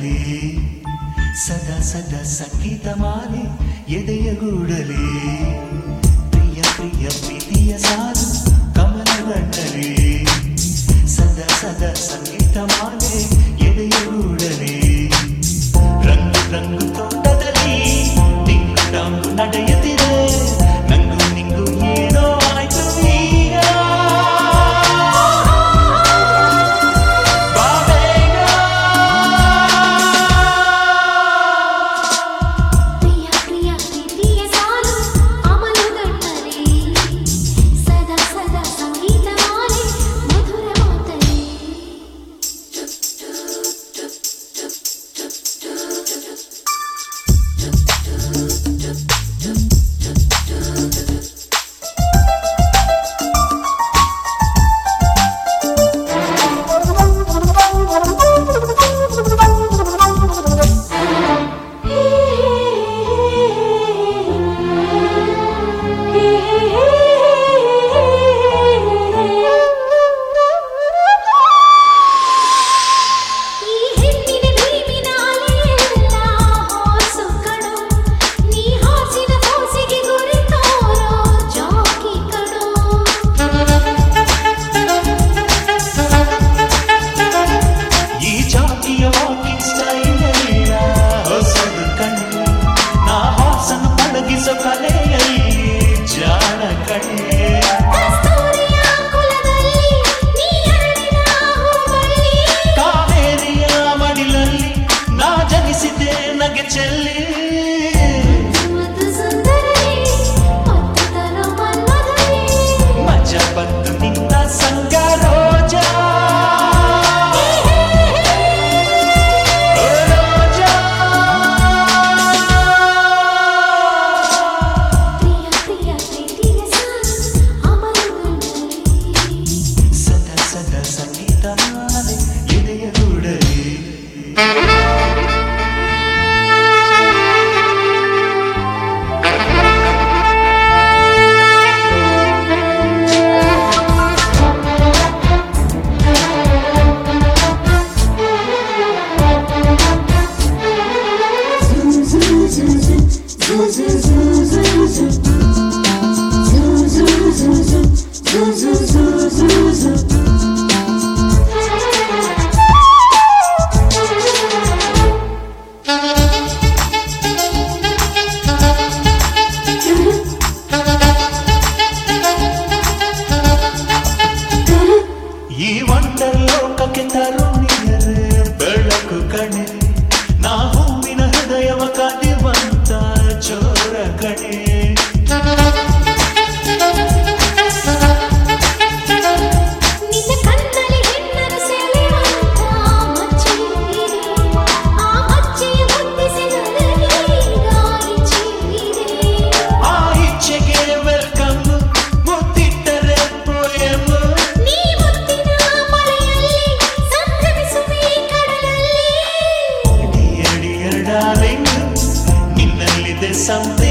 ಗೂಡಲಿ ಸದಾ ಸದಾ ಸಂಗೀತ ಮಾಲೆ ಎದೆಯ ಗೂಡಲಿ ಪ್ರಿಯ ಪ್ರಿಯ ಪ್ರೀತಿಯ ಸಾಲು ಕಮಲ ಗಂಡಲಿ ಸದಾ ಸದಾ ಸಂಗೀತ ಮಾಲೆ ಎದೆಯ ಗೂಡಲಿ ರಂಗು ರಂಗು ತೋಟದಲ್ಲಿ ಟಿಂಗು ಟಾಂಗು ನಡೆಯುತ್ತಿದೆ ನಂಗು ನಿಂಗು ಏನೋ ಆಯ್ತು ಈಗ ಬಾ ಬೇಗ. ಪ್ರಿಯ ಪ್ರಿಯ ಪ್ರೀತಿಯ ಸಾಲು ಅಮಲು ಗಂಟಲೆ ಸದಾ ಸದಾ ಸಂಗೀತ ಮಾಲೆ ಮಧುರ ಮಾತಲೆ ಈ ಹೆಣ್ಣಿನ ಭೀಮಿನ ಅಲೆಯೆಲ್ಲ ಹೋಸು ಕಣೋ ನೀ ಹಾಸಿನ ಹೋಸಿಗೆ ಗುರಿ ತೋರೋ ಜಾಕಿ ಕಣೋ ಈ ಜಾತಿಯ ವಾಕಿಂಗ್ ಸ್ಟೈಲ್ ಇಲ್ಲ ಹೊಸದು ಕಣ್ಣು ನಾ ಹಾಸನ ಪಳಗಿಸೋ ಕಲೆಯಲ್ಲಿ ಜಾಣ ಕಣ್ಣೆ ಕಸ್ತೂರಿಯ ಕುಲದಲ್ಲಿ ನೀ ಅರಳಿದ ಹೂವಲ್ಲಿ ಕಾವೇರಿಯ ಮಡಿಲಲ್ಲಿ ನಾ ಜನಿಸಿದೆ ನಗೆ ಚೆಲ್ಲಿ ಮುದ್ದು ಸುಂದರಿ ಮತ್ತು ತರೋ ಮನ್ಮಥನೇ ಮಜ ಬಂತು ನಿನ್ನ ಸಂಗ ರೋಜಾ ಓ ರೋಜಾ ಪ್ರಿಯ ಪ್ರಿಯ ಪ್ರೀತಿಯ ಸಾಲು ಅಮಲು ಗಂಟಲೆ ಸದಾ ಸದಾ ಸಂಗೀತ ಮಾಲೆ ಎದೆಯ ಗೂಡಲಿ ಈ ವಂಡರ್ ಲೋಕಕ್ಕೆ ತರುಣಿಯರೇ ಬೆಳಕು ಕಣೆ ನಾ ಹೂವಿನ ಹೃದಯವ ಕಾದಿರುವಂತ ಚೋರ ಕಣೆ ನಿನ್ನ ಕಣ್ಣಲ್ಲಿ ಹೆಣ್ಣನ್ನು ಸೆಳೆಯುವಂತ ಮಚ್ಚೆಯಿದೆ. ಆ ಮಚ್ಚೆಯ ಮುದ್ದಿಸಿ ನನಗೀಗ ಇಚ್ಛೆಯಿದೆ. ಆ ಇಚ್ಛೆಗೆ ವೆಲ್ಕಮ್ ಮುತ್ತಿಟ್ಟರೆ ಪೋಯಮ್ ನೀ ಮುತ್ತಿನ ಮಳೆಯಲ್ಲಿ ಸಂಭ್ರಮಿಸುವೆ ಕಡಲಲ್ಲಿ ಡಿಯರ್ ಡಿಯರ್ ಡಾರ್ಲಿಂಗ್ ನಿನ್ನಲ್ಲಿದೆ ಸಂತೆ